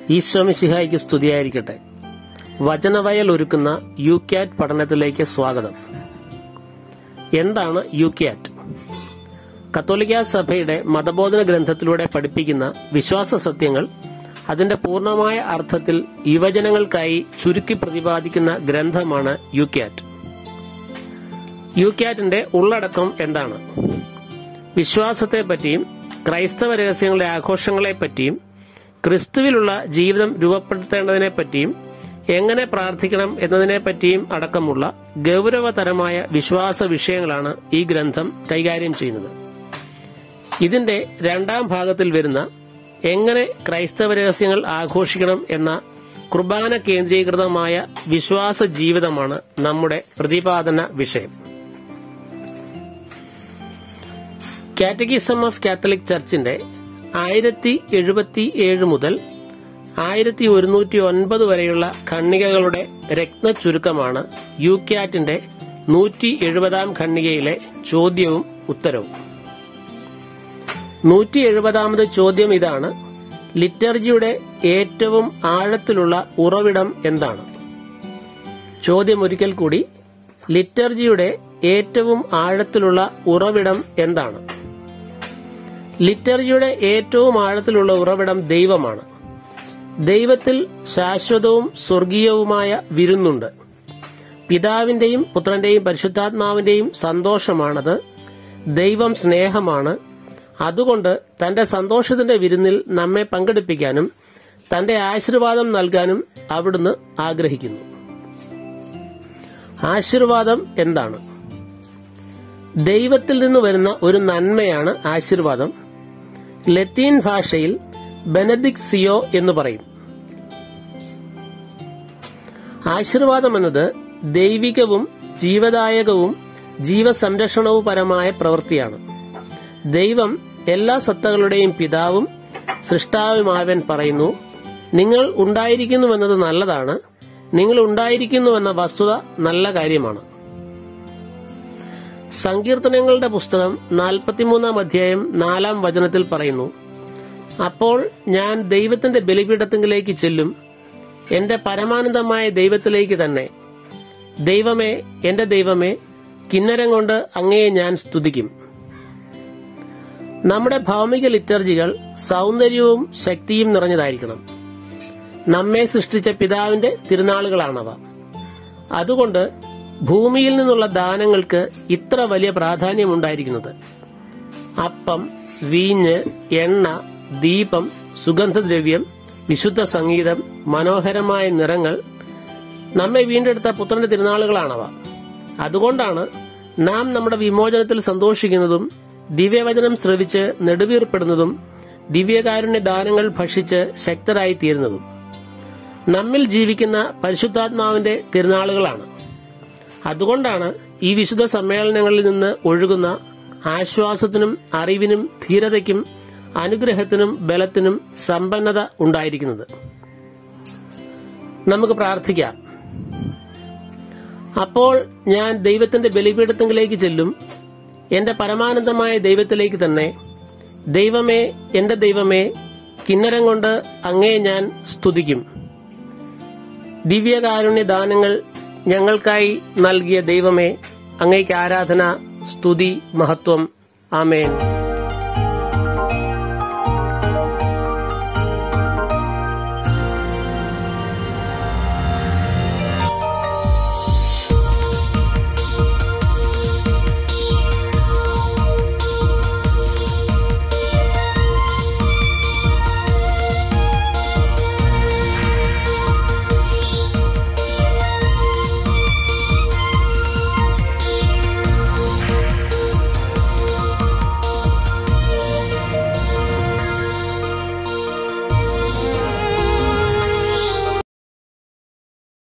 ഈശ്വമിശിഹായ്ക്ക് സ്തുതിയായിരിക്കട്ടെ വചനവയൽ ഒരുക്കുന്ന U cat പഠനത്തിലേക്ക് സ്വാഗതം എന്താണ് യു ക്യാറ്റ് കത്തോലിക്ക സഭയുടെ മതബോധന ഗ്രന്ഥത്തിലൂടെ പഠിപ്പിക്കുന്ന വിശ്വാസ സത്യങ്ങൾ അതിന്റെ പൂർണ്ണമായ അർത്ഥത്തിൽ യുവജനങ്ങൾക്കായി ചുരുക്കി പ്രതിപാദിക്കുന്ന ഗ്രന്ഥമാണ് യു ക്യാറ്റ് യു ക്യാറ്റിന്റെ ഉള്ളടക്കം എന്താണ് വിശ്വാസത്തെപ്പറ്റിയും ക്രൈസ്തവ രഹസ്യങ്ങളുടെ ആഘോഷങ്ങളെപ്പറ്റിയും ക്രിസ്തുവിലുള്ള ജീവിതം രൂപപ്പെടുത്തേണ്ടതിനെപ്പറ്റിയും എങ്ങനെ പ്രാർത്ഥിക്കണം എന്നതിനെപ്പറ്റിയും അടക്കമുള്ള ഗൗരവതരമായ വിശ്വാസ വിഷയങ്ങളാണ് ഈ ഗ്രന്ഥം കൈകാര്യം ചെയ്യുന്നത് ഇതിന്റെ രണ്ടാം ഭാഗത്തിൽ വരുന്ന എങ്ങനെ ക്രൈസ്തവ രഹസ്യങ്ങൾ ആഘോഷിക്കണം എന്ന കുർബാന കേന്ദ്രീകൃതമായ വിശ്വാസ ജീവിതമാണ് നമ്മുടെ പ്രതിപാദന വിഷയം കാറ്റഗിസം ഓഫ് കാത്തലിക് ചർച്ചിന്റെ ആയിരത്തി എഴുപത്തി ഏഴ് മുതൽ ആയിരത്തി ഒരുന്നൂറ്റി ഒൻപത് വരെയുള്ള ഖണ്ണികകളുടെ രത്ന ചുരുക്കമാണ് യു ക്യാറ്റിന്റെ നൂറ്റി എഴുപതാം ഖണ്ണികയിലെ ചോദ്യവും ഉത്തരവും നൂറ്റി എഴുപതാമത് ചോദ്യം ഇതാണ് ലിറ്റർജിയുടെ ഏറ്റവും ആഴത്തിലുള്ള ഉറവിടം എന്താണ് ചോദ്യം ഒരിക്കൽ കൂടി ലിറ്റർജിയുടെ ഏറ്റവും ആഴത്തിലുള്ള ഉറവിടം എന്താണ് ലിറ്റർജിയുടെ ഏറ്റവും ആഴത്തിലുള്ള ഉറവിടം ദൈവമാണ് ദൈവത്തിൽ ശാശ്വതവും സ്വർഗീയവുമായ വിരുന്നുണ്ട് പിതാവിന്റെയും പുത്രന്റെയും പരിശുദ്ധാത്മാവിന്റെയും സന്തോഷമാണത് ദൈവം സ്നേഹമാണ് അതുകൊണ്ട് തന്റെ സന്തോഷത്തിന്റെ വിരുന്നിൽ നമ്മെ പങ്കെടുപ്പിക്കാനും തന്റെ ആശീർവാദം നൽകാനും അവിടുന്ന് ആഗ്രഹിക്കുന്നു ആശീർവാദം എന്താണ് ദൈവത്തിൽ നിന്ന് വരുന്ന ഒരു നന്മയാണ് ആശീർവാദം ലത്തീൻ ഭാഷയിൽ ബെനദിക്സിയോ എന്ന് പറയും ആശീർവാദം എന്നത് ദൈവികവും ജീവദായകവും ജീവസംരക്ഷണവുപരമായ പ്രവൃത്തിയാണ് ദൈവം എല്ലാ സത്തകളുടെയും പിതാവും സൃഷ്ടാവുമാവൻ പറയുന്നു നിങ്ങൾ ഉണ്ടായിരിക്കുന്നുവെന്നത് നല്ലതാണ് നിങ്ങൾ ഉണ്ടായിരിക്കുന്നുവെന്ന വസ്തുത നല്ല കാര്യമാണ് സങ്കീർത്തനങ്ങളുടെ പുസ്തകം നാൽപ്പത്തിമൂന്നാം അധ്യായം നാലാം വചനത്തിൽ പറയുന്നു അപ്പോൾ ഞാൻ ദൈവത്തിന്റെ ബലിപീഠത്തിലേക്ക് ചെല്ലും എന്റെ പരമാനന്ദമായ ദൈവത്തിലേക്ക് തന്നെ ദൈവമേ എന്റെ ദൈവമേ കിന്നരം കൊണ്ട് അങ്ങയെ ഞാൻ സ്തുതിക്കും നമ്മുടെ ഭൗമിക ലിറ്റർജികൾ സൗന്ദര്യവും ശക്തിയും നിറഞ്ഞതായിരിക്കണം നമ്മെ സൃഷ്ടിച്ച പിതാവിന്റെ തിരുനാളുകളാണവ അതുകൊണ്ട് ഭൂമിയിൽ നിന്നുള്ള ദാനങ്ങൾക്ക് ഇത്ര വലിയ പ്രാധാന്യമുണ്ടായിരിക്കുന്നത് അപ്പം വീഞ്ഞ് എണ്ണ ദീപം സുഗന്ധദ്രവ്യം വിശുദ്ധ സംഗീതം മനോഹരമായ നിറങ്ങൾ നമ്മെ വീണ്ടെടുത്ത പുത്രന്റെ തിരുനാളുകളാണവ അതുകൊണ്ടാണ് നാം നമ്മുടെ വിമോചനത്തിൽ സന്തോഷിക്കുന്നതും ദിവ്യവചനം ശ്രവിച്ച് നെടുവീർപ്പെടുന്നതും ദിവ്യകാരുണ്യ ദാനങ്ങൾ ഭക്ഷിച്ച് ശക്തരായി തീരുന്നതും നമ്മിൽ ജീവിക്കുന്ന പരിശുദ്ധാത്മാവിന്റെ തിരുനാളുകളാണ് അതുകൊണ്ടാണ് ഈ വിശുദ്ധ സമ്മേളനങ്ങളിൽ നിന്ന് ഒഴുകുന്ന ആശ്വാസത്തിനും അറിവിനും ധീരതയ്ക്കും അനുഗ്രഹത്തിനും ബലത്തിനും സമ്പന്നത ഉണ്ടായിരിക്കുന്നത് നമുക്ക് പ്രാർത്ഥിക്കാം അപ്പോൾ ഞാൻ ദൈവത്തിന്റെ ബലിപീഠത്തിലേക്ക് ചെല്ലും എന്റെ പരമാനന്ദമായ ദൈവത്തിലേക്ക് തന്നെ ദൈവമേ എന്റെ ദൈവമേ കിന്നരം കൊണ്ട് അങ്ങേ ഞാൻ സ്തുതിക്കും ദിവ്യകാരുണ്യ ദാനങ്ങൾ ഞങ്ങൾക്കായി നൽകിയ ദൈവമേ അങ്ങേക്ക് ആരാധന സ്തുതി മഹത്വം ആമേൻ